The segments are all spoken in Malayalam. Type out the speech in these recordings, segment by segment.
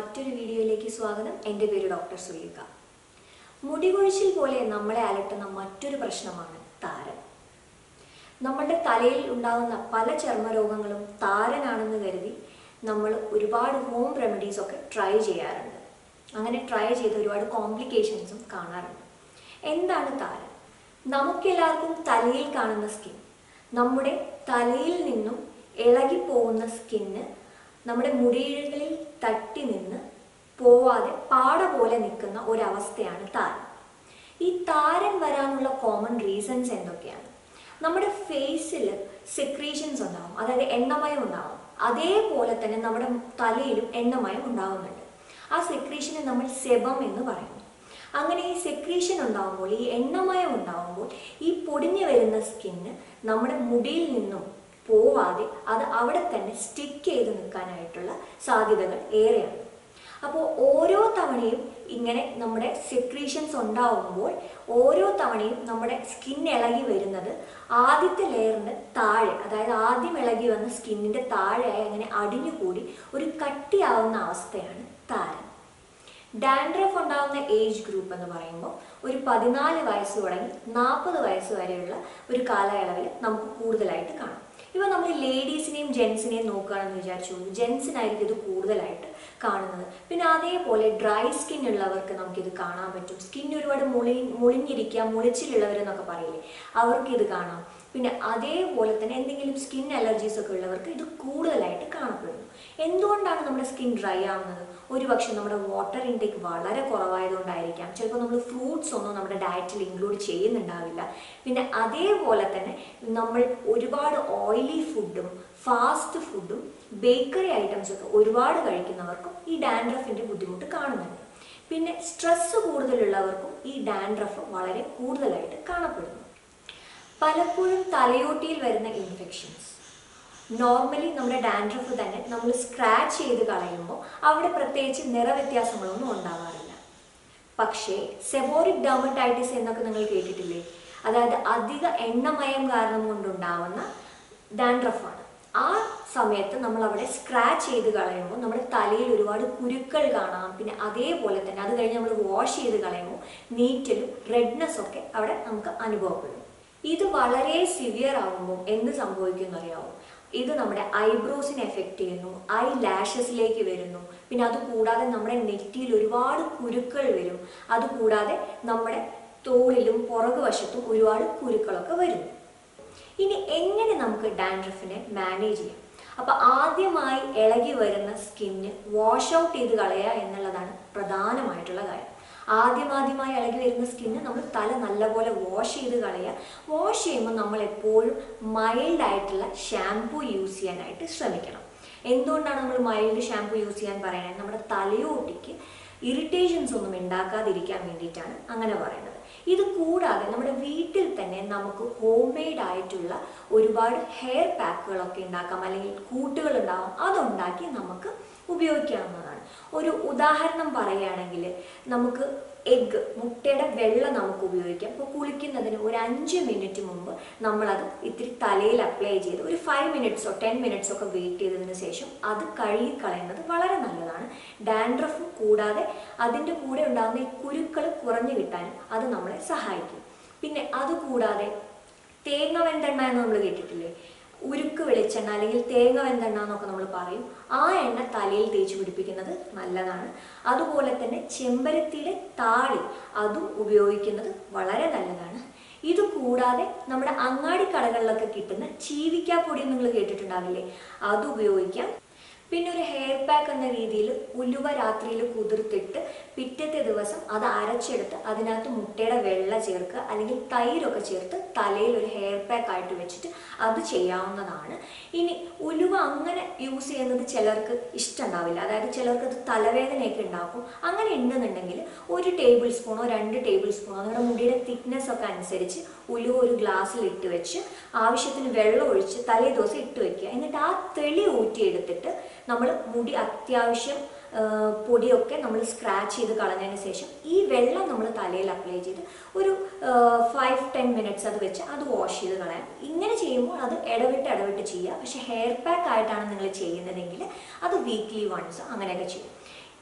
മറ്റൊരു വീഡിയോയിലേക്ക് സ്വാഗതം എൻ്റെ പേര് ഡോക്ടർ സുലീക മുടികൊഴിച്ചിൽ പോലെ നമ്മളെ അലട്ടുന്ന മറ്റൊരു പ്രശ്നമാണ് താരൻ നമ്മുടെ തലയിൽ ഉണ്ടാകുന്ന പല ചർമ്മരോഗങ്ങളും താരനാണെന്ന് കരുതി നമ്മൾ ഒരുപാട് ഹോം റെമഡീസ് ഒക്കെ ട്രൈ ചെയ്യാറുണ്ട് അങ്ങനെ ട്രൈ ചെയ്ത് ഒരുപാട് കോംപ്ലിക്കേഷൻസും കാണാറുണ്ട് എന്താണ് താരൻ നമുക്കെല്ലാവർക്കും തലയിൽ കാണുന്ന സ്കിൻ നമ്മുടെ തലയിൽ നിന്നും ഇളകിപ്പോകുന്ന സ്കിന്ന് നമ്മുടെ മുടിയിഴകളിൽ തട്ടി നിന്ന് പോവാതെ പാട പോലെ നിൽക്കുന്ന ഒരവസ്ഥയാണ് താരൻ ഈ താരൻ വരാനുള്ള കോമൺ റീസൺസ് എന്തൊക്കെയാണ് നമ്മുടെ ഫേസിൽ സെക്രീഷൻസ് ഉണ്ടാവും അതായത് എണ്ണമയം ഉണ്ടാവും അതേപോലെ തന്നെ നമ്മുടെ തലയിലും എണ്ണമയം ഉണ്ടാവുന്നുണ്ട് ആ സെക്രീഷനെ നമ്മൾ സെബം എന്ന് പറയുന്നു അങ്ങനെ ഈ സെക്രീഷൻ ഉണ്ടാവുമ്പോൾ ഈ എണ്ണമയം ഉണ്ടാവുമ്പോൾ ഈ പൊടിഞ്ഞു വരുന്ന സ്കിന്ന് നമ്മുടെ മുടിയിൽ നിന്നും പോവാതെ അത് അവിടെ തന്നെ സ്റ്റിക്ക് ചെയ്ത് നിൽക്കാനായിട്ടുള്ള സാധ്യതകൾ ഏറെയാണ് അപ്പോൾ ഓരോ തവണയും ഇങ്ങനെ നമ്മുടെ സെക്രീഷൻസ് ഉണ്ടാവുമ്പോൾ ഓരോ തവണയും നമ്മുടെ സ്കിൻ ഇളകി വരുന്നത് ആദ്യത്തെ ലെയറിൻ്റെ താഴെ അതായത് ആദ്യം ഇളകി വന്ന സ്കിന്നിൻ്റെ താഴെയായി അങ്ങനെ അടിഞ്ഞുകൂടി ഒരു കട്ടിയാവുന്ന അവസ്ഥയാണ് താരൻ ഡാൻഡ്രഫ് ഉണ്ടാകുന്ന ഏജ് ഗ്രൂപ്പ് എന്ന് പറയുമ്പോൾ ഒരു പതിനാല് വയസ്സ് തുടങ്ങി നാൽപ്പത് വയസ്സ് വരെയുള്ള ഒരു കാലയളവിൽ നമുക്ക് കൂടുതലായിട്ട് കാണാം ഇപ്പം നമ്മൾ ലേഡീസിനെയും ജെൻസിനെയും നോക്കുകയാണെന്ന് വിചാരിച്ചു ജെൻസിനായിരിക്കും ഇത് കൂടുതലായിട്ട് കാണുന്നത് പിന്നെ അതേപോലെ ഡ്രൈ സ്കിൻ ഉള്ളവർക്ക് നമുക്കിത് കാണാൻ പറ്റും സ്കിൻ ഒരുപാട് മുളി മുളിഞ്ഞിരിക്കുക മുളിച്ചിലുള്ളവരെന്നൊക്കെ പറയില്ലേ അവർക്ക് ഇത് കാണാം പിന്നെ അതേപോലെ തന്നെ എന്തെങ്കിലും സ്കിൻ അലർജീസ് ഒക്കെ ഉള്ളവർക്ക് ഇത് കൂടുതലായിട്ട് കാണപ്പെടുന്നു എന്തുകൊണ്ടാണ് നമ്മുടെ സ്കിൻ ഡ്രൈ ആവുന്നത് ഒരുപക്ഷെ നമ്മുടെ വാട്ടർ ഇൻടേക്ക് വളരെ കുറവായതുകൊണ്ടായിരിക്കാം ചിലപ്പോൾ നമ്മൾ ഫ്രൂട്ട്സ് ഒന്നും നമ്മുടെ ഡയറ്റിൽ ഇൻക്ലൂഡ് ചെയ്യുന്നുണ്ടാവില്ല പിന്നെ അതേപോലെ തന്നെ നമ്മൾ ഒരുപാട് ഓയിലി ഫുഡും ഫാസ്റ്റ് ഫുഡും ബേക്കറി ഐറ്റംസ് ഒക്കെ ഒരുപാട് കഴിക്കുന്നവർക്കും ഈ ഡാൻഡ്രഫിൻ്റെ ബുദ്ധിമുട്ട് കാണുന്നുണ്ട് പിന്നെ സ്ട്രെസ് കൂടുതലുള്ളവർക്കും ഈ ഡാൻഡ്രഫ് വളരെ കൂടുതലായിട്ട് കാണപ്പെടുന്നു പലപ്പോഴും തലയോട്ടിയിൽ വരുന്ന ഇൻഫെക്ഷൻസ് നോർമലി നമ്മുടെ ഡാൻഡ്രഫ് തന്നെ നമ്മൾ സ്ക്രാച്ച് ചെയ്ത് കളയുമ്പോൾ അവിടെ പ്രത്യേകിച്ച് നിറവ്യത്യാസങ്ങളൊന്നും ഉണ്ടാവാറില്ല പക്ഷേ സെബോറിക് ഡെർമറ്റൈറ്റിസ് എന്നൊക്കെ നിങ്ങൾ കേട്ടിട്ടില്ലേ അതായത് അധിക എണ്ണമയം കാരണം കൊണ്ടുണ്ടാവുന്ന ഡാൻഡ്രഫാണ് ആ സമയത്ത് നമ്മൾ അവിടെ സ്ക്രാച്ച് ചെയ്ത് കളയുമ്പോൾ നമ്മുടെ തലയിൽ ഒരുപാട് കുരുക്കൾ കാണാം പിന്നെ അതേപോലെ തന്നെ അത് കഴിഞ്ഞ് നമ്മൾ വാഷ് ചെയ്ത് കളയുമ്പോൾ നീറ്റലും റെഡ്നെസ് ഒക്കെ അവിടെ നമുക്ക് അനുഭവപ്പെടും ഇത് വളരെ സിവിയർ ആകുമ്പോൾ എന്ത് സംഭവിക്കും അറിയാമോ ഇത് നമ്മുടെ ഐബ്രോസിനെ എഫക്റ്റ് ചെയ്യുന്നു ഐ ലാഷസിലേക്ക് വരുന്നു പിന്നെ അത് കൂടാതെ നമ്മുടെ നെറ്റിയിൽ ഒരുപാട് കുരുക്കൾ വരും അതുകൂടാതെ നമ്മുടെ തോളിലും പുറകു വശത്തും ഒരുപാട് കുരുക്കളൊക്കെ വരുന്നു ഇനി എങ്ങനെ നമുക്ക് ഡാൻഡ്രഫിനെ മാനേജ് ചെയ്യാം അപ്പൊ ആദ്യമായി ഇളകി വരുന്ന സ്കിന്ന് വാഷ് ഔട്ട് ചെയ്ത് കളയുക എന്നുള്ളതാണ് പ്രധാനമായിട്ടുള്ള കാര്യം ആദ്യം ആദ്യമായി ഇളകി വരുന്ന സ്കിന്ന് നമ്മൾ തല നല്ലപോലെ വാഷ് ചെയ്ത് കളയുക വാഷ് ചെയ്യുമ്പോൾ നമ്മൾ എപ്പോഴും മൈൽഡ് ആയിട്ടുള്ള ഷാംപൂ യൂസ് ചെയ്യാനായിട്ട് ശ്രമിക്കണം എന്തുകൊണ്ടാണ് നമ്മൾ മൈൽഡ് ഷാംപൂ യൂസ് ചെയ്യാൻ പറയുന്നത് നമ്മുടെ തലയോട്ടിക്ക് ഇറിറ്റേഷൻസ് ഒന്നും ഉണ്ടാക്കാതിരിക്കാൻ വേണ്ടിയിട്ടാണ് അങ്ങനെ പറയുന്നത് ഇത് കൂടാതെ നമ്മുടെ വീട്ടിൽ തന്നെ നമുക്ക് ഹോം മെയ്ഡ് ആയിട്ടുള്ള ഒരുപാട് ഹെയർ പാക്കുകളൊക്കെ ഉണ്ടാക്കാം അല്ലെങ്കിൽ കൂട്ടുകൾ ഉണ്ടാവാം അതുണ്ടാക്കി നമുക്ക് ഉപയോഗിക്കാവുന്നതാണ് ഒരു ഉദാഹരണം പറയുകയാണെങ്കിൽ നമുക്ക് എഗ്ഗ് മുട്ടയുടെ വെള്ള നമുക്ക് ഉപയോഗിക്കാം ഇപ്പോൾ കുളിക്കുന്നതിന് ഒരു അഞ്ച് മിനിറ്റ് മുമ്പ് നമ്മളത് ഇത്തിരി തലയിൽ അപ്ലൈ ചെയ്ത് ഒരു ഫൈവ് മിനിറ്റ്സോ ടെൻ മിനിറ്റ്സോ ഒക്കെ വെയിറ്റ് ചെയ്തതിന് ശേഷം അത് കഴുകി കളയുന്നത് വളരെ നല്ലതാണ് ഡാൻഡ്രഫ് കൂടാതെ അതിൻ്റെ കൂടെ ഉണ്ടാകുന്ന ഈ കുരുക്കൾ കുറഞ്ഞു കിട്ടാനും അത് നമ്മളെ സഹായിക്കും പിന്നെ അതുകൂടാതെ തേങ്ങ വെന്തെണ്ണ എന്ന് നമ്മൾ കേട്ടിട്ടില്ലേ ഉരുക്ക് വെളിച്ചെണ്ണ അല്ലെങ്കിൽ തേങ്ങ വെന്തെണ്ണ എന്നൊക്കെ നമ്മൾ പറയും ആ എണ്ണ തലയിൽ തേച്ച് പിടിപ്പിക്കുന്നത് നല്ലതാണ് അതുപോലെ തന്നെ ചെമ്പരത്തിയുടെ താളി അതും ഉപയോഗിക്കുന്നത് വളരെ നല്ലതാണ് ഇത് കൂടാതെ നമ്മുടെ അങ്ങാടി കടകളിലൊക്കെ കിട്ടുന്ന ചീവിക്കാപ്പൊടി നിങ്ങൾ കേട്ടിട്ടുണ്ടാവില്ലേ അത് ഉപയോഗിക്കാം പിന്നെ ഒരു ഹെയർ പാക്ക് എന്ന രീതിയിൽ ഉലുവ രാത്രിയിൽ കുതിർത്തിട്ട് പിറ്റത്തെ ദിവസം അത് അരച്ചെടുത്ത് അതിനകത്ത് മുട്ടയുടെ വെള്ള ചേർക്കുക അല്ലെങ്കിൽ തൈരൊക്കെ ചേർത്ത് തലയിൽ ഒരു ഹെയർ പാക്ക് ആയിട്ട് വെച്ചിട്ട് അത് ചെയ്യാവുന്നതാണ് ഇനി ഉലുവ അങ്ങനെ യൂസ് ചെയ്യുന്നത് ചിലർക്ക് ഇഷ്ടമുണ്ടാവില്ല അതായത് ചിലർക്ക് അത് തലവേദനയൊക്കെ ഉണ്ടാക്കും അങ്ങനെ ഉണ്ടെന്നുണ്ടെങ്കിൽ ഒരു ടേബിൾ സ്പൂണോ രണ്ട് ടേബിൾ സ്പൂണോ നിങ്ങളുടെ മുടിയുടെ തിക്നെസ് ഒക്കെ അനുസരിച്ച് ഉലുവ ഒരു ഗ്ലാസ്സിൽ ഇട്ട് വെച്ച് ആവശ്യത്തിന് വെള്ളം ഒഴിച്ച് തലേ ദിവസം ഇട്ട് വെക്കുക എന്നിട്ട് ആ തെളി ഊറ്റിയെടുത്തിട്ട് നമ്മൾ മുടി അത്യാവശ്യം ആ, പൊടിയൊക്കെ നമ്മൾ സ്ക്രാച്ച് ചെയ്ത് കളഞ്ഞതിന് ശേഷം ഈ വെള്ളം നമ്മൾ തലയിൽ അപ്ലൈ ചെയ്ത് ഒരു ഫൈവ് ടെൻ മിനിറ്റ്സ് അത് വെച്ച് അത് വാഷ് ചെയ്ത് കളയാം ഇങ്ങനെ ചെയ്യുമ്പോൾ അത് ഇടവിട്ട് ഇടവിട്ട് ചെയ്യുക പക്ഷേ ഹെയർ പാക്ക് ആയിട്ടാണ് നിങ്ങൾ ചെയ്യുന്നതെങ്കിൽ അത് വീക്ക്ലി വൺസ് അങ്ങനെയൊക്കെ ചെയ്യും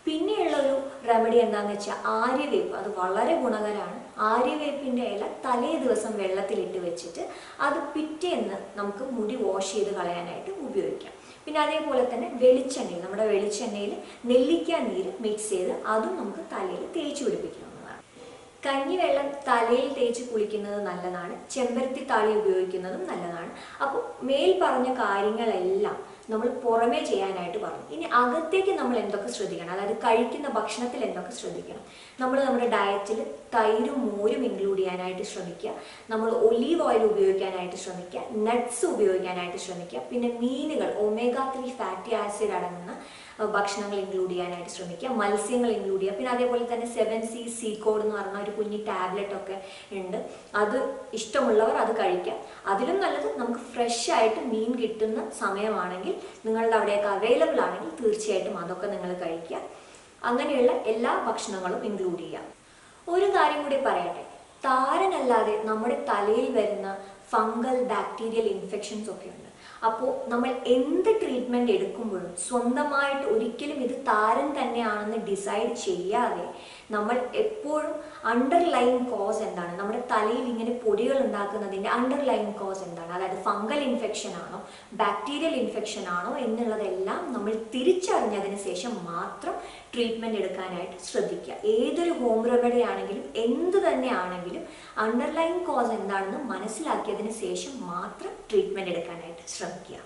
പിന്നെയുള്ള ഒരു റെമഡി എന്താണെന്ന് വെച്ചാൽ ആര്യവേപ്പ് അത് വളരെ ഗുണകരമാണ് ആര്യവേപ്പിൻ്റെ ഇല തലേ ദിവസം വെള്ളത്തിലിട്ട് വെച്ചിട്ട് അത് പിറ്റേന്ന് നമുക്ക് മുടി വാഷ് ചെയ്ത് കളയാനായിട്ട് ഉപയോഗിക്കാം പിന്നെ അതേപോലെ തന്നെ വെളിച്ചെണ്ണയിൽ നമ്മുടെ വെളിച്ചെണ്ണയിൽ നെല്ലിക്ക നീര് മിക്സ് ചെയ്ത് അതും നമുക്ക് തലയിൽ തേച്ച് പിടിപ്പിക്കാവുന്നതാണ് കഞ്ഞിവെള്ളം തലയിൽ തേച്ച് കുളിക്കുന്നത് നല്ലതാണ് ചെമ്പരത്തി താളി ഉപയോഗിക്കുന്നതും നല്ലതാണ് അപ്പോൾ മേൽ പറഞ്ഞ കാര്യങ്ങളെല്ലാം നമ്മൾ പുറമേ ചെയ്യാനായിട്ട് പറഞ്ഞു ഇനി അകത്തേക്ക് നമ്മൾ എന്തൊക്കെ ശ്രദ്ധിക്കണം അതായത് കഴിക്കുന്ന ഭക്ഷണത്തിൽ എന്തൊക്കെ ശ്രദ്ധിക്കണം നമ്മൾ നമ്മുടെ ഡയറ്റിൽ തൈരും മോരും ഇൻക്ലൂഡ് ചെയ്യാനായിട്ട് ശ്രമിക്കുക നമ്മൾ ഒലീവ് ഓയിൽ ഉപയോഗിക്കാനായിട്ട് ശ്രമിക്കുക നട്ട്സ് ഉപയോഗിക്കാനായിട്ട് ശ്രമിക്കുക പിന്നെ മീനുകൾ ഒമേഗ ത്രീ ഫാറ്റി ആസിഡ് അടങ്ങുന്ന അഹ് ഭക്ഷണങ്ങൾ ഇൻക്ലൂഡ് ചെയ്യാനായിട്ട് ശ്രമിക്കുക മത്സ്യങ്ങൾ ഇൻക്ലൂഡ് ചെയ്യുക പിന്നെ അതേപോലെ തന്നെ സെവൻ സി സീ കോഡ് എന്ന് പറഞ്ഞ ഒരു കുഞ്ഞി ടാബ്ലറ്റ് ഒക്കെ ഉണ്ട് അത് ഇഷ്ടമുള്ളവർ അത് കഴിക്കാം അതിലും നല്ലത് നമുക്ക് ഫ്രഷ് ആയിട്ട് മീൻ കിട്ടുന്ന സമയമാണെങ്കിൽ നിങ്ങളുടെ അവിടെയൊക്കെ അവൈലബിൾ ആണെങ്കിൽ തീർച്ചയായിട്ടും അതൊക്കെ നിങ്ങൾ കഴിക്കുക അങ്ങനെയുള്ള എല്ലാ ഭക്ഷണങ്ങളും ഇൻക്ലൂഡ് ചെയ്യാം ഒരു കാര്യം കൂടി പറയട്ടെ താരനല്ലാതെ നമ്മുടെ തലയിൽ വരുന്ന ഫംഗൽ ബാക്ടീരിയൽ ഇൻഫെക്ഷൻസ് ഒക്കെ ഉണ്ട് അപ്പോൾ നമ്മൾ എന്ത് ട്രീറ്റ്മെൻറ്റ് എടുക്കുമ്പോഴും സ്വന്തമായിട്ട് ഒരിക്കലും ഇത് താരൻ തന്നെയാണെന്ന് ഡിസൈഡ് ചെയ്യാതെ നമ്മൾ എപ്പോഴും അണ്ടർലൈൻ കോസ് എന്താണ് നമ്മുടെ തലയിൽ ഇങ്ങനെ പൊടികൾ ഉണ്ടാക്കുന്നതിൻ്റെ അണ്ടർലൈൻ കോസ് എന്താണ് അതായത് ഫംഗൽ ഇൻഫെക്ഷൻ ആണോ ബാക്ടീരിയൽ ഇൻഫെക്ഷൻ ആണോ എന്നുള്ളതെല്ലാം നമ്മൾ തിരിച്ചറിഞ്ഞതിന് ശേഷം മാത്രം ട്രീറ്റ്മെൻറ്റ് എടുക്കാനായിട്ട് ശ്രദ്ധിക്കുക ഏതൊരു ഹോം റെമഡി ആണെങ്കിലും എന്ത് തന്നെ ആണെങ്കിലും അണ്ടർലൈൻ കോസ് എന്താണെന്ന് മനസ്സിലാക്കിയതിന് ശേഷം മാത്രം ട്രീറ്റ്മെൻറ്റ് എടുക്കാനായിട്ട് ശ്രമിക്കുക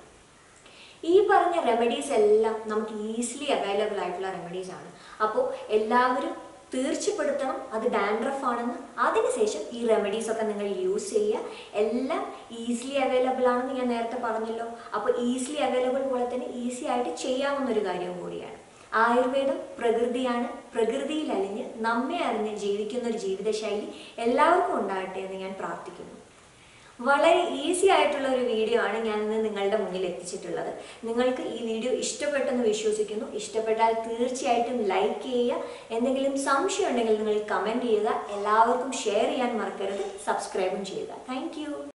ഈ പറഞ്ഞ റെമഡീസ് എല്ലാം നമുക്ക് ഈസിലി അവൈലബിൾ ആയിട്ടുള്ള റെമഡീസ് ആണ് അപ്പോൾ എല്ലാവരും തീർച്ചപ്പെടുത്തണം അത് ഡാൻഡ്രഫ് ആണെന്ന് അതിനുശേഷം ഈ റെമഡീസ് ഒക്കെ നിങ്ങൾ യൂസ് ചെയ്യുക എല്ലാം ഈസിലി അവൈലബിൾ ആണെന്ന് ഞാൻ നേരത്തെ പറഞ്ഞല്ലോ അപ്പോൾ ഈസിലി അവൈലബിൾ പോലെ തന്നെ ഈസി ആയിട്ട് ചെയ്യാവുന്ന ഒരു കാര്യം കൂടിയാണ് ആയുർവേദം പ്രകൃതിയാണ് പ്രകൃതിയിൽ അലിഞ്ഞ് നമ്മെ അറിഞ്ഞ് ജീവിക്കുന്ന ഒരു ജീവിതശൈലി എല്ലാവർക്കും ഉണ്ടാകട്ടെ എന്ന് ഞാൻ പ്രാർത്ഥിക്കുന്നു വളരെ ഈസി ആയിട്ടുള്ള ഒരു വീഡിയോ ആണ് ഞാൻ ഇന്ന് നിങ്ങളുടെ മുന്നിൽ എത്തിച്ചിട്ടുള്ളത് നിങ്ങൾക്ക് ഈ വീഡിയോ ഇഷ്ടപ്പെട്ടെന്ന് വിശ്വസിക്കുന്നു ഇഷ്ടപ്പെട്ടാൽ തീർച്ചയായിട്ടും ലൈക്ക് ചെയ്യുക എന്തെങ്കിലും സംശയം ഉണ്ടെങ്കിൽ നിങ്ങൾ കമൻറ്റ് ചെയ്യുക എല്ലാവർക്കും ഷെയർ ചെയ്യാൻ മറക്കരുത് സബ്സ്ക്രൈബും ചെയ്യുക താങ്ക്